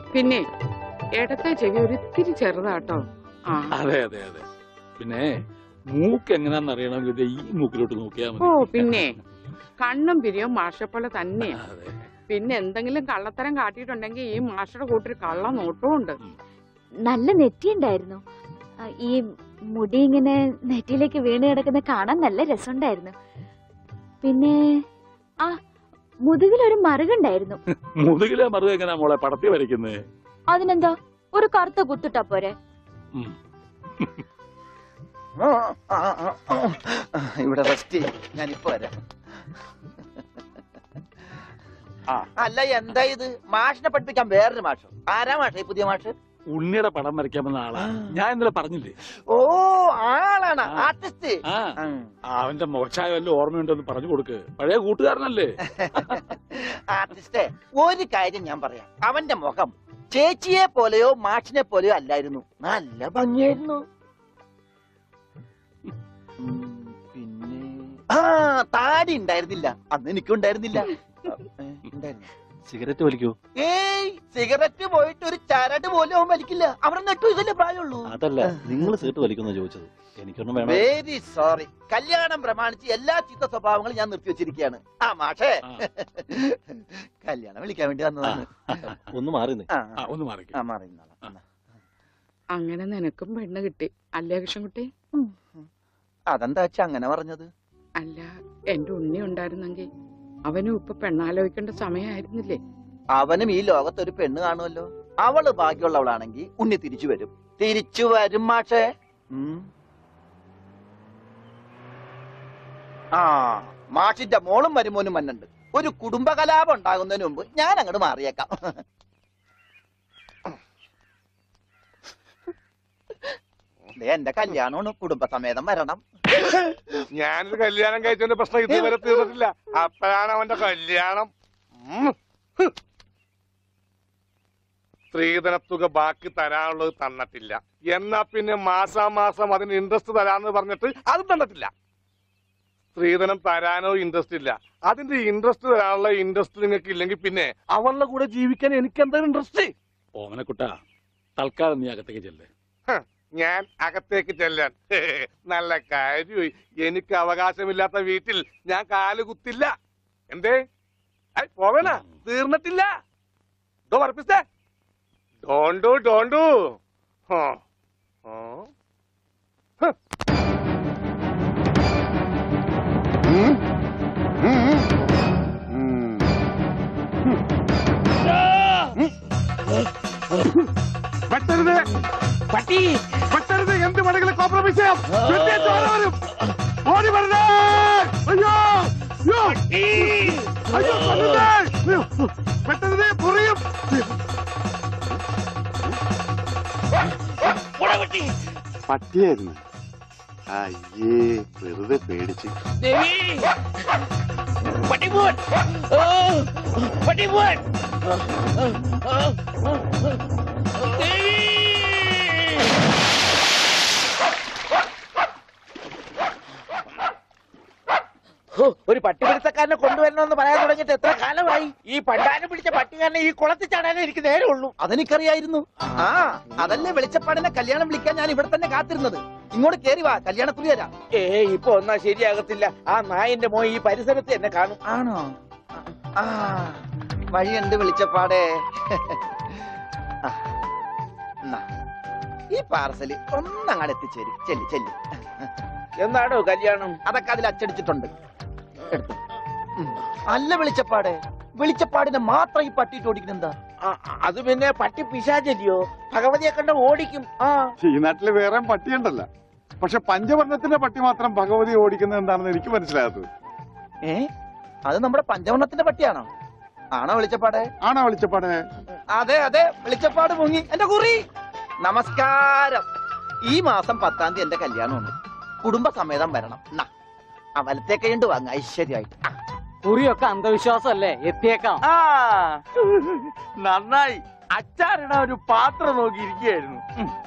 പിന്നെ ഇടത്തെ ചെവി ഒരിത്തിരി ചെറുതാട്ടോ ആ അതെ അതെ അതെ പിന്നെ മൂക്ക് എങ്ങനെയാന്ന് അറിയണമെങ്കിൽ ദേ ഈ മൂക്കിലോട്ട് നോക്കിയാൽ ഓ മതി പിന്നെ കണ്ണും പിരിയും മാഷപ്പോലെ തന്നെയാ അതെ പിന്നെ എന്തെങ്കിലും കള്ളത്തരം കാട്ടിയിട്ടുണ്ടെങ്കിൽ ഈ മാഷയുടെ കൂട്ടൊരു കള്ള നോട്ടവും ഉണ്ട് നല്ല നെറ്റിയുണ്ടായിരുന്നു ആ, ഈ മുടി ഇങ്ങനെ നെറ്റിയിലേക്ക് വീണ് കിടക്കുന്ന കാണാൻ നല്ല രസമുണ്ടായിരുന്നു പിന്നെ ആ മുതുകിലൊരു മറുകുണ്ടായിരുന്നു മുതുകിലെ മറുക എങ്ങനെയാ മോളെ പടത്തി വരയ്ക്കുന്നത് അതിനെന്താ ഒരു കറുത്ത കുത്തിട്ടാ പോരെ ആ, ആ, ആ, ആ. ഇവിടെ റെസ്റ്റ് ഞാൻ ഇപ്പൊ വരാം ആ. അല്ല എന്താ ഇത് മാഷിനെ പഠിപ്പിക്കാൻ വേറൊരു മാഷ് ആരാ മാഷ് ഈ പുതിയ മാഷ് ഉണ്ണിയുടെ പടം വരയ്ക്കാമെന്ന ആളാ ഞാൻ ഇന്നലെ പറഞ്ഞില്ലേ ഓ ആളാണ് ആ. ആർട്ടിസ്റ്റ് ആ അവന്റെ മുഖച്ചായ വല്ല ഓർമ്മയുണ്ടെന്ന് പറഞ്ഞു കൊടുക്ക് പഴയ കൂട്ടുകാരനല്ലേ ആർട്ടിസ്റ്റേ ഒരു കാര്യം ഞാൻ പറയാം അവന്റെ മുഖം ചേച്ചിയെ പോലെയോ മാഷിനെ പോലെയോ അല്ലായിരുന്നു നല്ല ഭംഗിയായിരുന്നു ഉം, പിന്നെ ആ താടി ഉണ്ടായിരുന്നില്ല അന്ന് എനിക്കും ഉണ്ടായിരുന്നില്ല ഏ, ഉണ്ടായിരുന്നു. സിഗരറ്റ് വലിക്കൂ ഏയ് സിഗരറ്റ് പോയിട്ട് ഒരു ചരട് പോലും അവൻ വലിക്കില്ല അവിടെ നെട്ടു ഇതല്ലേ പ്രായമുള്ളൂ അതല്ല നിങ്ങൾ സിഗരറ്റ് വലിക്കുന്ന ചോദിച്ചത് എനിക്കൊന്നും വേണം വെരി സോറി കല്യാണം പ്രമാണിച്ച് എല്ലാ ചീത്ത സ്വഭാവങ്ങളും ഞാൻ നിർത്തി വെച്ചിരിക്കുകയാണ് ആ മാഷേ ആ. കല്യാണം വിളിക്കാൻ വേണ്ടി വന്നതാണ് ഒന്ന് മാറിന്നേ ആ, ആ, ഒന്ന് മാറി ആ മാറി നിന്നോളാം. എന്നാ. അങ്ങനെ നിനക്കും പെണ്ണ് കിട്ടി അല്ലേ കൃഷ്ണൻകുട്ടി അതെന്താ വെച്ചാ അങ്ങനെ പറഞ്ഞത് അല്ല എന്റെ ഉണ്ണി ഉണ്ടായിരുന്നെങ്കിൽ അവനും ഇപ്പൊ പെണ്ണാലോചിക്കേണ്ട സമയമായിരുന്നില്ലേ അവനും ഈ ലോകത്ത് ഒരു പെണ്ണ് കാണുമല്ലോ അവള് ഭാഗ്യമുള്ളവളാണെങ്കിൽ ഉണ്ണി തിരിച്ചു വരും തിരിച്ചു വരും മാഷേ ഉം. ആ മാഷിന്റെ മോളും മരുമോനും വന്നുണ്ട് ഒരു കുടുംബകലാപം ഉണ്ടാകുന്നതിന് മുമ്പ് ഞാൻ അങ്ങോട്ട് മാറിയേക്കാം ദേ, എന്റെ കല്യാണമാണ് കുടുംബസമേതം വരണം ഞാനൊരു കല്യാണം കഴിച്ചതിന്റെ പ്രശ്നം ഇതുവരെ തീർന്നിട്ടില്ല അപ്പോഴാണ് അവന്റെ കല്യാണം ഉം. ഹ്. സ്ത്രീധനത്തുക ബാക്കി തരാനുള്ളത് തന്നിട്ടില്ല എന്നാ പിന്നെ മാസാമാസം അതിന് ഇൻട്രസ്റ്റ് തരാന്ന് പറഞ്ഞിട്ട് അതും തന്നിട്ടില്ല സ്ത്രീധനം തരാനോ ഇൻട്രസ്റ്റ് ഇല്ല അതിന്റെ ഇൻട്രസ്റ്റ് തരാനുള്ള ഇൻട്രസ്റ്റ് നിങ്ങൾക്ക് ഇല്ലെങ്കിൽ പിന്നെ അവളുടെ കൂടെ ജീവിക്കാൻ എനിക്ക് എന്താ ഇൻട്രസ്റ്റ് ഓമനക്കുട്ട തൽക്കാലം നീ അകത്തേക്ക് ചെല്ലേ ഞാൻ അകത്തേക്ക് ചെല്ലാൻ നല്ല കാര്യമായി എനിക്ക് അവകാശമില്ലാത്ത വീട്ടിൽ ഞാൻ കാല് കുത്തില്ല എന്തേ ഐ, പോവേണ തീർന്നിട്ടില്ല ഡോ പറപ്പിച്ചേ ഡോണ്ടു ഡോണ്ടു ഹോ. ഹോ. ഹ്. ഉം. ഉം. ഉം. വെട്ടരുത് പട്ടി വെട്ടരുത് എന്ത് വേണമെങ്കിലും കോംപ്രമൈസ് ചെയ്യാം വെട്ടിയ ചോര വരും ഓടി വരണേ അയ്യോ അയ്യോ അയ്യോ കൊല്ലണ്ടേ അയ്യോ, വെട്ടരുത് മുറിയും പട്ടിയായിരുന്നു അയ്യേ വെറുതെ പേടിച്ച് ഒരു പട്ടിപിടുത്തക്കാരനെ കൊണ്ടുവരണമെന്ന് പറയാൻ തുടങ്ങിയിട്ട് എത്ര കാലമായി ഈ പണ്ടാരം പിടിച്ച പട്ടിക്കാരനെ ഈ കുളത്തിൽ ചാടാനേ എനിക്ക് നേരമുള്ളൂ അതെനിക്കറിയായിരുന്നു ആ അതല്ലേ വെളിച്ചപ്പാടിനെ കല്യാണം വിളിക്കാൻ ഞാൻ ഇവിടെ തന്നെ കാത്തിരുന്നത് ഇങ്ങോട്ട് കേറി വാ കല്യാണക്കുറി തരാം ഏ ഇപ്പൊ ഒന്നാ ശരിയാകത്തില്ല ആ നായന്റെ മോൻ ഈ പരിസരത്ത് എന്നെ കാണും ആണോ ആ വഴിയുണ്ട് വെളിച്ചപ്പാടേ ആ, എന്നാ, ഈ പാർസല് ഒന്നങ്ങാട് എത്തിച്ചേരും ചെല്ലി ചെല്ലി എന്നാടോ കല്യാണം അതൊക്കെ അതിൽ അച്ചടിച്ചിട്ടുണ്ട് എടുത്തു ഉം. അല്ല വെളിച്ചപ്പാടെ വെളിച്ചപ്പാടിനെ മാത്രം ഈ പട്ടിയിട്ട് ഓടിക്കുന്ന എന്താ ആ, ആ, അത് പിന്നെ പട്ടി പിശാചല്ലിയോ ഭഗവതിയെ കണ്ട ഓടിക്കും ആ ഈ നാട്ടില് വേറെ പട്ടിയുണ്ടല്ല പക്ഷെ പഞ്ചവർണ്ണത്തിന്റെ പട്ടി മാത്രം ഭഗവതി ഓടിക്കുന്നത് എന്താണെന്ന് എനിക്ക് മനസ്സിലാകാത്തത് ഏ അത് നമ്മുടെ പഞ്ചവർണ്ണത്തിന്റെ പട്ടിയാണോ ആണോ വെളിച്ചപ്പാടെ ആണോ വെളിച്ചപ്പാടെ അതെ അതെ വെളിച്ചപ്പാട് മുങ്ങി എന്റെ കുറി നമസ്കാരം ഈ മാസം പത്താം തീയതി എന്റെ കല്യാണമുണ്ട് കുടുംബസമേതം വരണം എന്നാ ആ വലത്തെ കൈണ്ട് വാങ്ങ ഐശ്വര്യമായിട്ട് ആ. കുറിയൊക്കെ അന്ധവിശ്വാസമല്ലേ എത്തിയേക്കാം ആ നന്നായി അച്ചാറിട ഒരു പാത്രം നോക്കി ഇരിക്കുകയായിരുന്നു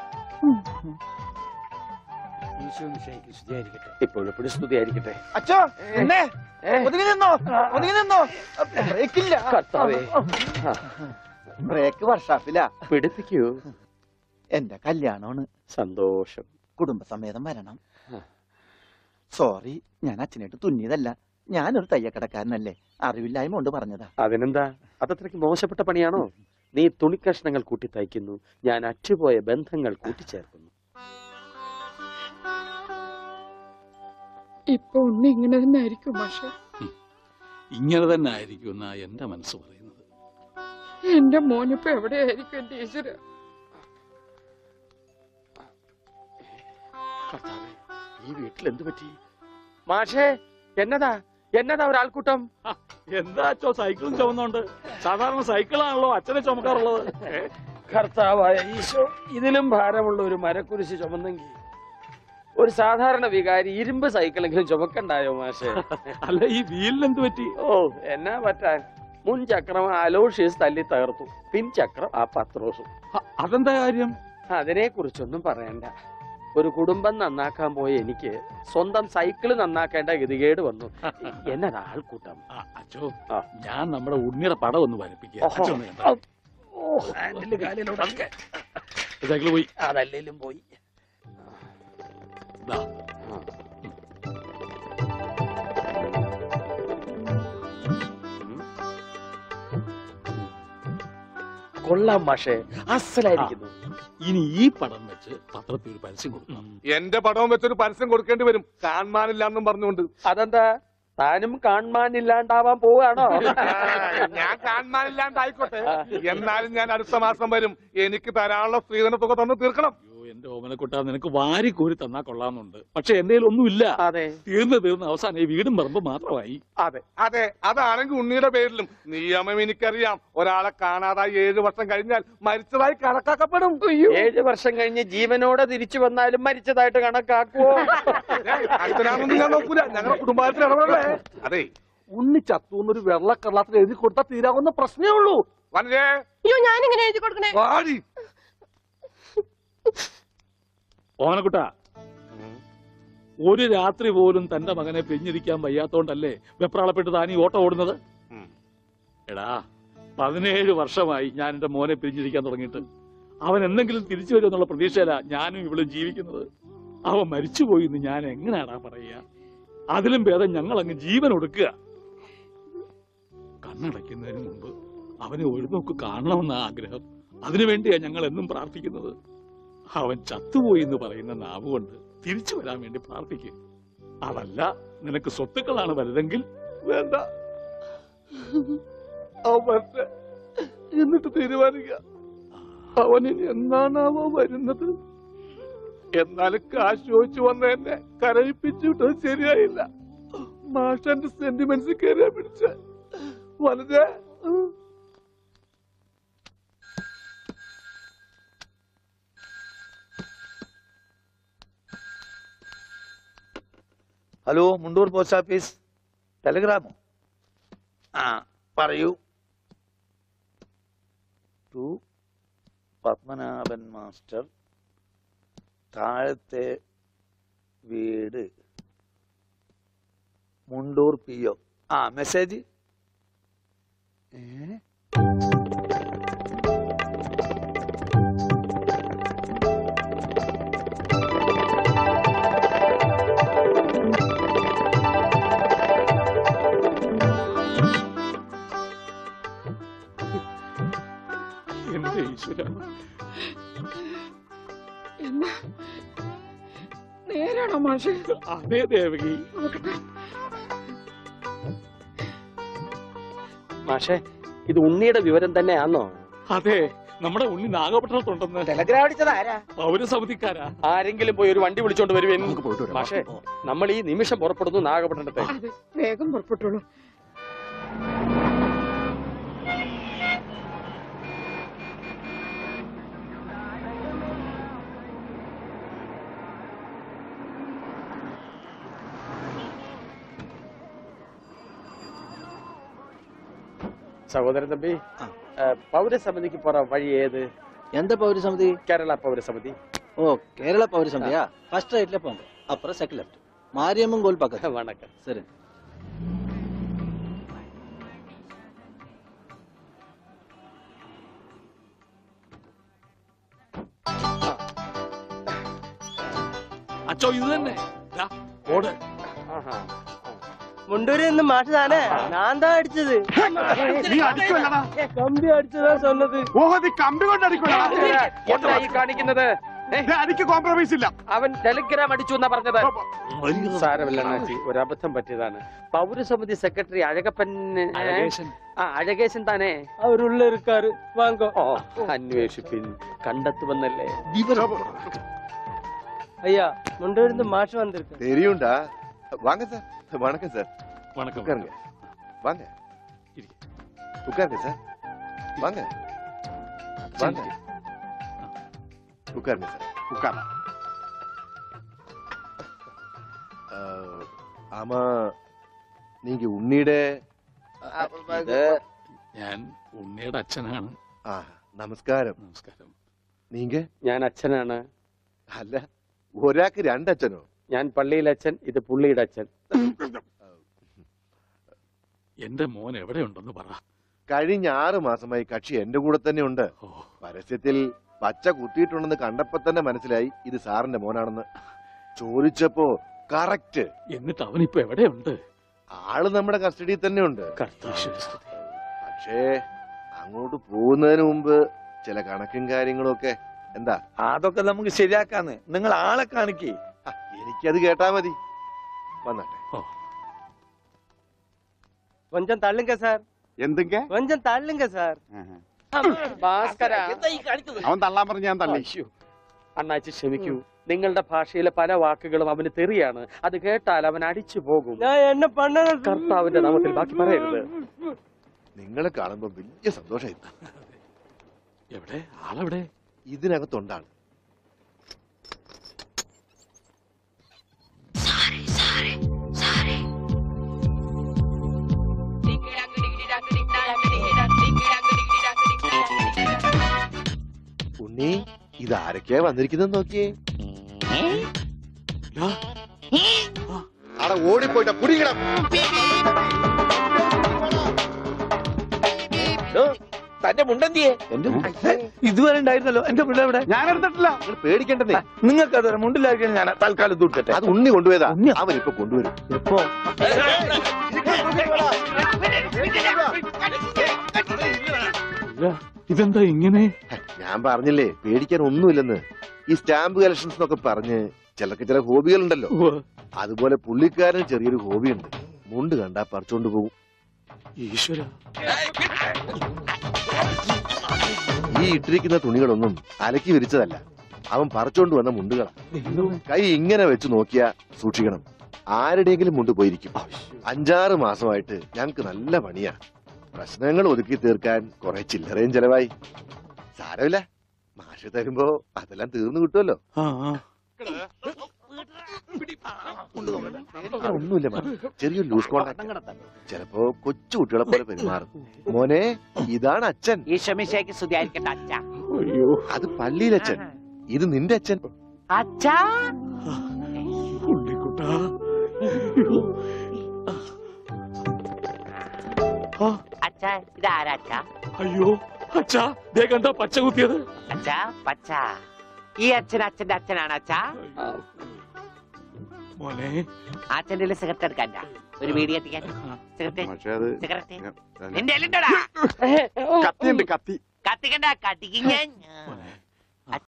ഇപ്പോഴെപ്പോഴും സ്തുതിയായിരിക്കട്ടെ അച്ഛോ എന്നെ ഒതുങ്ങി നിന്നോ ഒതുങ്ങി നിന്നോ ബ്രേക്കില്ല കർത്താവേ. ബ്രേക്ക് വർഷാപ്പിലാ പിടിപ്പിക്കൂ എന്റെ കല്യാണമാണ് സന്തോഷം കുടുംബസമേതം വരണം സോറി ഞാൻ അച്ഛനായിട്ട് തുന്നിയതല്ല ഞാനൊരു തയ്യക്കടക്കാരനല്ലേ അറിവില്ലായ്മ കൊണ്ട് പറഞ്ഞതാ അതിനെന്താ അതത്രയ്ക്ക് മോശപ്പെട്ട പണിയാണോ നീ തുണിക്കഷ്ണങ്ങൾ കൂട്ടി തയ്ക്കുന്നു ഞാൻ അറ്റുപോയ ബന്ധങ്ങൾ കൂട്ടിച്ചേർക്കുന്നു ഇപ്പൊ ഉണ്ണി ഇങ്ങനെ തന്നെ ആയിരിക്കും മാഷെ ഇങ്ങനെ തന്നെ ആയിരിക്കും എന്നാ എന്റെ മനസ്സ് പറയുന്നത് എന്റെ മോനിപ്പോ എവിടെയായിരിക്കും എന്റെ ഈശ്വര കർത്താവേ, ഈ വീട്ടിൽ എന്ത് പറ്റി മാഷേ എന്നതാ എന്നതാ ഒരാൾക്കൂട്ടം എന്താ അച്ഛോ സൈക്കിളും ചുമന്നുണ്ട് സാധാരണ സൈക്കിളാണല്ലോ അച്ഛനെ ചുമക്കാറുള്ളത് ഏ? കർത്താവായ ഈശോ ഇതിലും ഭാരമുള്ള ഒരു മരക്കുരിശ് ചുമന്നെങ്കിൽ ഒരു സാധാരണ വികാരി ഇരുമ്പ് സൈക്കിളെങ്കിലും ചുമക്കണ്ടായോ മാഷേ അല്ല ഈ വീലിന് എന്ത് പറ്റി ഓ എന്നാ പറ്റാൻ മുൻ ചക്രം അലോഷ്യസ് തല്ലി തകർത്തു പിൻ ചക്രം ആ പത്രോസും അ- അതെന്താ കാര്യം അതിനെ കുറിച്ചൊന്നും പറയണ്ട ഒരു കുടുംബം നന്നാക്കാൻ പോയ എനിക്ക് സ്വന്തം സൈക്കിള് നന്നാക്കേണ്ട ഗതികേട് വന്നു എന്നതാ ആൾക്കൂട്ടം ആ, അച്ഛോ ആ. ഞാൻ നമ്മുടെ ഉണ്ണിയുടെ പടം ഒന്ന് വരപ്പിക്കുക ഓഹോ. അച്ഛൻ ഒന്ന് കണ്ടോ? ഓ ഹാൻഡില് കാലിലോടൊക്കെ സൈക്കിള് പോയി അതല്ലേലും പോയി ദാ. കൊള്ളാം മാഷേ അസലായിരിക്കുന്നു ഇനി ഈ പടം വെച്ച് പത്രത്തിൽ ഒരു പരസ്യം കൊടുക്കണം എന്റെ പടവും വെച്ചൊരു പരസ്യം കൊടുക്കേണ്ടി വരും കാണാനില്ല എന്നും പറഞ്ഞുകൊണ്ട് അതെന്താ താനും കാണാനില്ലാണ്ടാവാൻ പോവാണോ ആ, ഞാൻ കാണാനില്ലാണ്ടായിക്കോട്ടെ എന്നാലും ഞാൻ അടുത്ത മാസം വരും എനിക്ക് തരാനുള്ള സ്ത്രീധന തുക തന്ന് തീർക്കണം അയ്യോ എന്റെ ഓമനക്കുട്ട നിനക്ക് വാരി കോരി തന്നാ കൊള്ളാമെന്നുണ്ട് പക്ഷെ എന്റെ കയ്യിൽ ഒന്നുമില്ല അതെ തീർന്ന് തീർന്ന് അവസാനം ഈ വീടും പറമ്പ് മാത്രമായി അതെ അതെ അതാണെങ്കിൽ ഉണ്ണിയുടെ പേരിലും നിയമം എനിക്കറിയാം ഒരാളെ കാണാതായി ഏഴു വർഷം കഴിഞ്ഞാൽ മരിച്ചതായി കണക്കാക്കപ്പെടും ഏഴ് വർഷം കഴിഞ്ഞ് ജീവനോടെ തിരിച്ചു വന്നാലും മരിച്ചതായിട്ട് കണക്കാക്കുവോ ഏയ്, അടുത്തനാണെന്ന് ഞാൻ നോക്കൂല ഞങ്ങളുടെ കുടുംബത്തിൽ ഇടപെടല്ലേ അതെ ഉണ്ണി ചത്തു എന്നൊരു വെള്ളക്കള്ളത്തിൽ എഴുതി കൊടുത്താൽ തീരാവുന്ന പ്രശ്നമേ ഉള്ളൂ വനജേ അയ്യോ ഞാനിങ്ങനെ എഴുതി കൊടുക്കണേ വാടി ഓമനക്കുട്ട ഒരു രാത്രി പോലും തന്റെ മകനെ പിരിഞ്ഞിരിക്കാൻ വയ്യാത്തോണ്ടല്ലേ വെപ്രാളപ്പെട്ട് താനീ ഓട്ടം ഓടുന്നത് ഉം. എടാ പതിനേഴ് വർഷമായി ഞാൻ എന്റെ മോനെ പിരിഞ്ഞിരിക്കാൻ തുടങ്ങിയിട്ട് അവൻ എന്തെങ്കിലും തിരിച്ചു വരുമെന്നുള്ള പ്രതീക്ഷയില ഞാനും ഇവിടെ ജീവിക്കുന്നത് അവൻ മരിച്ചുപോയി എന്ന് ഞാൻ എങ്ങനെയാടാ പറയുക അതിലും ഭേദം ഞങ്ങൾ അങ്ങ് ജീവൻ ഒടുക്കുക കണ്ണടയ്ക്കുന്നതിന് മുമ്പ് അവനെ ഒരു നോക്ക് കാണണമെന്ന ആഗ്രഹം അതിനുവേണ്ടിയാ ഞങ്ങൾ എന്നും പ്രാർത്ഥിക്കുന്നത് അവൻ ചത്തുപോയി എന്ന് പറയുന്ന നാവ് കൊണ്ട് തിരിച്ചു വരാൻ വേണ്ടി പ്രാർത്ഥിക്കും അതല്ല നിനക്ക് സ്വത്തുക്കളാണ് വലുതെങ്കിൽ വേണ്ട അവൻ വരട്ടെ. എന്നിട്ട് തീരുമാനിക്കുക അവൻ ഇനി എന്നാണാവോ വരുന്നത് എന്നാലും കാശ് ചോദിച്ചു വന്ന എന്നെ കരയിപ്പിച്ചു വിട്ടത് ശരിയായില്ല മാഷന്റെ സെന്റിമെന്റ്സ് കയറിയാ പിടിച്ച വളരെ ഹലോ മുണ്ടൂർ പോസ്റ്റ് ഓഫീസ് ടെലിഗ്രാമോ ആ പറയൂ ടു പത്മനാഭൻ മാസ്റ്റർ താഴത്തെ വീട് മുണ്ടൂർ പി ഒ ആ മെസ്സേജ് ഏ എന്റെ ഈശ്വര എന്നാ നേരാണോ മാഷെ അതേ ദേവകി നോക്കട്ടെ മാഷേ ഇത് ഉണ്ണിയുടെ വിവരം തന്നെയാണോ അതെ നമ്മുടെ ഉണ്ണി നാഗപട്ടണത്തുണ്ടെന്ന് ടെലഗ്രാം അടിച്ചത് ആരാ പൗരസമിതിക്കാരാ ആരെങ്കിലും പോയി ഒരു വണ്ടി വിളിച്ചോണ്ട് വരുവേൻ നമുക്ക് പോയിട്ട് വരാം. മാഷേ നമ്മൾ ഈ നിമിഷം പുറപ്പെടുന്നു നാഗപട്ടണത്തെ അതെ വേഗം പുറപ്പെട്ടോളൂ സഹോദരൻ തമ്പി ആ. ആ, പൗരസമിതിക്ക് പോറ വഴി ഏത് எந்த பௌரி சமிதி കേരള പൗരസമിതി ஓ கேரளா பௌரி சமிதியா ஃபர்ஸ்ட் ரைட்ல போங்க அப்புறம் செகண்ட் லெஃப்ட் மாரியம்மன் கோல் பக்கத்து വണക്കം சரி അച്ചോ ഇത് തന്നെ ദാ, ഓട് മുണ്ടൂരിൽ നിന്ന് മാഷ് താനേ ഞാൻ താ അടിച്ചത് നീ അടിക്കുമല്ലടാ കമ്പി അടിച്ചതാ சொன்னது ഓഹോ നീ കമ്പി കൊണ്ട് അടിക്കുമല്ലടാ എന്താ ഈ കാണിക്കുന്നത് എനിക്ക് കോംപ്രമൈസ് ഇല്ല അവൻ ടെലിഗ്രാം അടിച്ചു എന്നാ പറഞ്ഞത് സാരമില്ല അണ്ണാച്ചി ഒരു അബദ്ധം പറ്റിയതാണ് പൗരസമിതി സെക്രട്ടറി അഴകപ്പൻ അഴകേശൻ. ആ അഴകേശൻ താനേ അവരുള്ള ഇരുക്കാറ് വാങ്ങോ ഓ അന്വേഷിപ്പിൻ കണ്ടെത്തുമെന്നല്ലേ ஐயா முண்டிருந்து மாஷ் வந்திருக்கு தெரியும்டா வாங்க சார் வணக்கம் சார் வணக்கம் உட்காருங்க வாங்க உட்காருங்க சார் வாங்க வாங்க உட்காருங்க சார் உட்கார ஆமா நீங்க உன்னிടെ ഇത് ഞാൻ ഉണ്ണിയുടെ അച്ഛനാണ് ആ നമസ്കാരം നമസ്കാരം നീങ്ക ഞാൻ അച്ഛനാണ് അല്ല ഒരാൾക്ക് രണ്ടച്ഛനോ ഞാൻ പള്ളിയിലെ അച്ഛൻ ഇത് പുള്ളിയുടെ അച്ഛൻ എന്റെ മോൻ എവിടെയുണ്ടെന്ന് പറ കഴിഞ്ഞ ആറ് മാസമായി കക്ഷി എന്റെ കൂടെ തന്നെ ഉണ്ട് ഓ പരസ്യത്തിൽ പച്ച കുത്തിയിട്ടുണ്ടെന്ന് കണ്ടപ്പോ തന്നെ മനസ്സിലായി ഇത് സാറിന്റെ മോനാണെന്ന് ചോദിച്ചപ്പോ കറക്റ്റ് എന്നിട്ട് അവനിപ്പോ എവിടെയുണ്ട് ആള് നമ്മുടെ കസ്റ്റഡിയിൽ തന്നെ ഉണ്ട് കർത്താശ്വരി പക്ഷേ അങ്ങോട്ട് പോകുന്നതിന് മുമ്പ് ചില കണക്കും കാര്യങ്ങളും ഒക്കെ എന്താ അതൊക്കെ നമുക്ക് ശരിയാക്കാന്ന് നിങ്ങൾ ആളെ കാണിക്കേ ആ, എനിക്കത് കേട്ടാ മതി വന്നാട്ടെ கொஞ்சம் தள்ளுங்க சார் എന്തൊക്കെ கொஞ்சம் தள்ளுங்க சார் ഭാസ്കര അവൻ തള്ളാൻ പറഞ്ഞ് ഞാൻ തള്ളി അണ്ണാച്ചി ക്ഷമിക്കൂ നിങ്ങളുടെ ഭാഷയിലെ പല വാക്കുകളും അവന് തെറിയാണ് അത് കേട്ടാൽ അവൻ അടിച്ചു പോകും കർത്താവിന്റെ നാമത്തിൽ ബാക്കി പറയരുത് നിങ്ങളെ കാണുമ്പോ വലിയ സന്തോഷമായി എവിടെ ആളെവിടെ ഇതിനകത്തുണ്ടാണ് ഉണ്ണി ഇത് ആരൊക്കെയാ വന്നിരിക്കുന്നത് നോക്കിയേ അവിടെ ഓടിപ്പോയിട്ട കുടിക്കണം തന്റെ മുണ്ടെന്തിയെ ഇതുവരെ ഉണ്ടായിരുന്നല്ലോ എന്റെ പിള്ള എവിടെ ഞാൻ എടുത്തിട്ടില്ല നിങ്ങൾ പേടിക്കണ്ടെന്നേ നിങ്ങൾക്ക് അത് മുണ്ടില്ലായിരിക്കും ഞാൻ തൽക്കാലം ദൂക്കട്ടെ അത് ഉണ്ണി കൊണ്ടുപോയതാ അവൻ ഇപ്പൊ കൊണ്ടുവരും എപ്പോ ഇതെന്താ ഇങ്ങനെ ഞാൻ പറഞ്ഞില്ലേ പേടിക്കാൻ ഒന്നുമില്ലെന്ന് ഈ സ്റ്റാമ്പ് കളക്ഷൻസ് എന്നൊക്കെ പറഞ്ഞ് ചിലർക്ക് ചില ഹോബികളുണ്ടല്ലോ അതുപോലെ പുള്ളിക്കാരന് ചെറിയൊരു ഹോബിയുണ്ട് മുണ്ട് കണ്ടാ പറിച്ചോണ്ട് പോകും ഈശ്വര ഈ ഇട്ടിരിക്കുന്ന തുണികളൊന്നും അലക്കി വിരിച്ചതല്ല അവൻ പറിച്ചോണ്ട് വന്ന മുണ്ടുകളാ കൈ ഇങ്ങനെ വെച്ച് നോക്കിയാ സൂക്ഷിക്കണം ആരുടെയെങ്കിലും മുണ്ട് പോയിരിക്കും അഞ്ചാറ് മാസമായിട്ട് ഞങ്ങക്ക് നല്ല പണിയാ പ്രശ്നങ്ങൾ ഒതുക്കി തീർക്കാൻ കുറെ ചില്ലറയും ചെലവായി സാരമില്ല മാഷ് തരുമ്പോ അതെല്ലാം തീർന്നു കിട്ടുമല്ലോ ആ ആ. ഒന്നുമില്ല മാം. ചെറിയൊരു ലൂസ് കോണ്ടാക്ട് ചിലപ്പോ കൊച്ചു കുട്ടികളെ പോലെ പെരുമാറും മോനെ ഇതാണ് അച്ഛൻ ഈശോമിശേക്ക് സ്തുതിയായിരിക്കട്ടെ അച്ഛ അയ്യോ അത് പള്ളിയിലച്ഛൻ ഇത് നിന്റെ അച്ഛൻ അച്ഛ ഉണ്ണിക്കുട്ടാ അയ്യോ. ആ, അച്ഛ ഇതാരാ അച്ഛ അയ്യോ അച്ഛാ ദേ കണ്ട പച്ച കുത്തിയത് അച്ഛ പച്ച ഈ അച്ഛൻ അച്ഛന്റെ അച്ഛനാണ് അച്ഛ മോനെ അച്ഛന്റെ സിഗരറ്റ് എടുക്കാൻ ഒരു വീഡിയോ എത്തിക്കാൻ സിഗരറ്റ് പക്ഷെ അത് സിഗരറ്റ് നിന്റെ എല്ലുണ്ടോടാ കത്തിയുണ്ട് കത്തി കത്തിക്കണ്ട കത്തിക്കും ഞാൻ മോനെ